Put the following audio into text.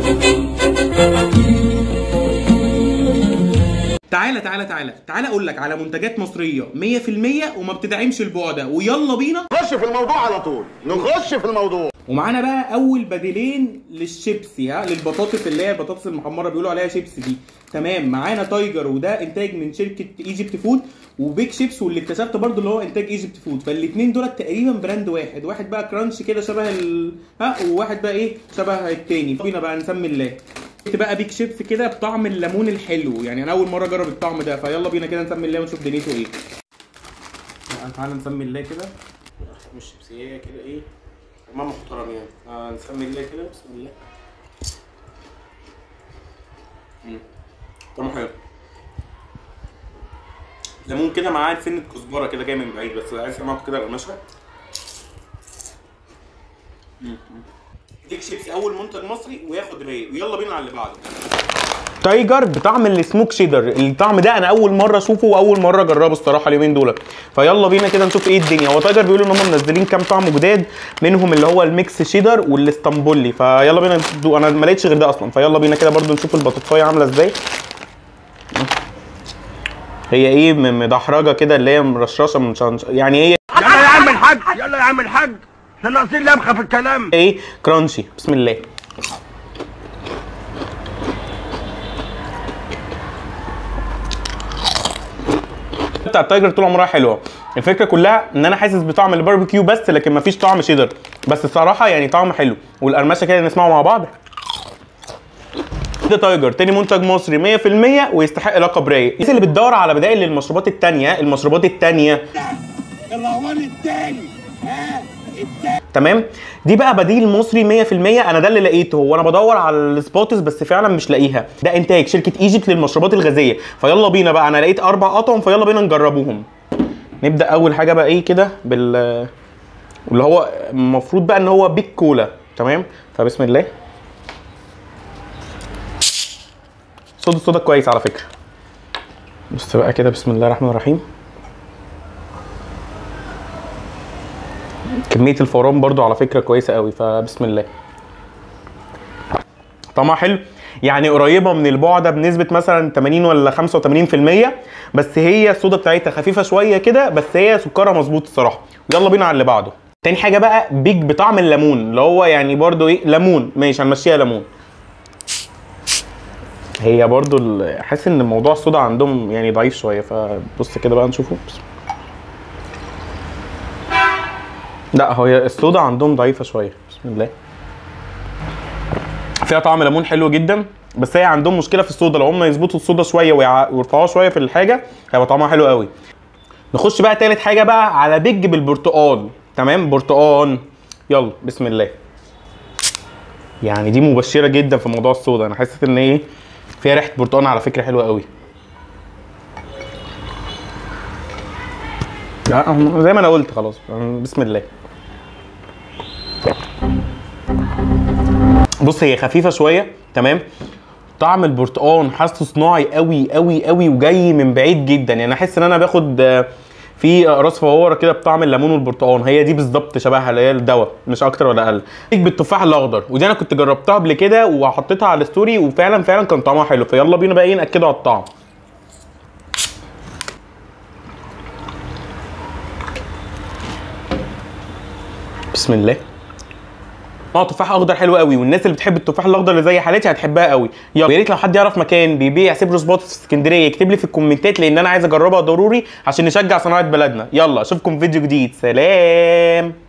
تعالى تعالى تعالى تعالى اقول لك على منتجات مصريه 100% وما بتدعمش البعد ويلا بينا نخش في الموضوع على طول نخش في الموضوع ومعانا بقى اول بديلين للشيبسي ها للبطاطس اللي هي البطاطس المحمره بيقولوا عليها شيبسي دي تمام معانا تايجر وده انتاج من شركه ايجيبت فود وبيك شيبس واللي اكتشفت برضو اللي هو انتاج ايجيبت فود فالاثنين دول تقريبا براند واحد واحد بقى كرانش كده شبه ال ها وواحد بقى ايه شبه التاني بينا بقى نسمي الله جبت بقى بيك شيبس كده بطعم الليمون الحلو يعني انا اول مره اجرب الطعم ده فيلا بينا كده نسمي الله ونشوف دنيته ايه تعالى نسمي الله كده مش شيبسيه كده ايه ما محترم يعني آه نسمي الله كده بسم الله مم. طعمه حلو ليمون كده معاه سنة كزبرة كده جاي من بعيد بس عايز اسمعكم كده القماشة ديك شيبسي أول منتج مصري وياخد راي ويلا بينا على اللي بعده تايجر بطعم السموك شيدر الطعم ده انا اول مره اشوفه واول مره اجربه الصراحه اليومين دول فيلا بينا كده نشوف ايه الدنيا هو تايجر بيقولوا ان هم منزلين كام طعم جداد منهم اللي هو الميكس شيدر والاسطنبولي فيلا بينا ندوق. انا ما لقيتش غير ده اصلا فيلا بينا كده برضو نشوف البطاطسايه عامله ازاي هي ايه م- مدحرجه كده اللي هي مرشرشه من شنش يعني هي يلا يا عم الحاج يلا يا عم الحاج احنا ناقصين لمخه في الكلام ايه كرانشي بسم الله بتاع التايجر طول عمرها حلوه الفكره كلها ان انا حاسس بطعم الباربيكيو بس لكن مفيش طعم شيدر بس الصراحه يعني طعم حلو والقرمشه كده نسمعه مع بعض ده تايجر تاني منتج مصري 100% ويستحق لقب رايق الناس اللي بتدور على بدائل للمشروبات التانية المشروبات التانية الرهوان التاني ها التاني تمام دي بقى بديل مصري 100% انا ده اللي لقيته هو انا بدور على السبوتس بس فعلا مش لاقيها ده انتاج شركه ايجيبت للمشروبات الغازيه فيلا بينا بقى انا لقيت اربع اطعم فيلا بينا نجربوهم نبدا اول حاجه بقى ايه كده بال اللي هو المفروض بقى ان هو بيك كولا تمام فبسم الله صوت الصودا كويس على فكره بص بقى كده بسم الله الرحمن الرحيم كمية الفوران برضو على فكرة كويسة قوي فبسم الله طعمها حلو يعني قريبة من البعدة بنسبة مثلا 80 ولا 85% بس هي الصودا بتاعتها خفيفة شوية كده بس هي سكرها مظبوط الصراحة يلا بينا على اللي بعده تاني حاجة بقى بيج بطعم الليمون اللي هو يعني برضو ايه ليمون ماشي هنمشيها ليمون هي برضو ال- حاسس ان موضوع الصودا عندهم يعني ضعيف شوية فبص كده بقى نشوفه بسم لا هي الصودا عندهم ضعيفه شويه بسم الله فيها طعم ليمون حلو جدا بس هي عندهم مشكله في الصودا لو هم يظبطوا الصودا شويه ويع- ويرفعوها شويه في الحاجه هيبقى طعمها حلو قوي نخش بقى تالت حاجه بقى على بيج بالبرتقال تمام برتقال يلا بسم الله يعني دي مبشره جدا في موضوع الصودا انا حسيت ان ايه فيها ريحه برتقال على فكره حلوه قوي لا زي ما انا قلت خلاص بسم الله بص هي خفيفه شويه تمام طعم البرتقال حاسه صناعي قوي قوي قوي وجاي من بعيد جدا يعني احس ان انا باخد آه، في اقراص فواره كده بطعم الليمون والبرتقال هي دي بالظبط شبهها اللي هي الدواء مش اكتر ولا اقل بيك بالتفاح الاخضر ودي انا كنت جربتها قبل كده وحطيتها على الستوري وفعلا فعلا كان طعمها حلو فيلا بينا بقى ايه ناكده على الطعم بسم الله اه تفاح اخضر حلو قوي والناس اللي بتحب التفاح الاخضر اللي زي حالتي هتحبها قوي يلا يا ريت لو حد يعرف مكان بيبيع سيبرو سبوت في اسكندريه يكتب لي في الكومنتات لان انا عايز اجربها ضروري عشان نشجع صناعه بلدنا يلا اشوفكم في فيديو جديد سلام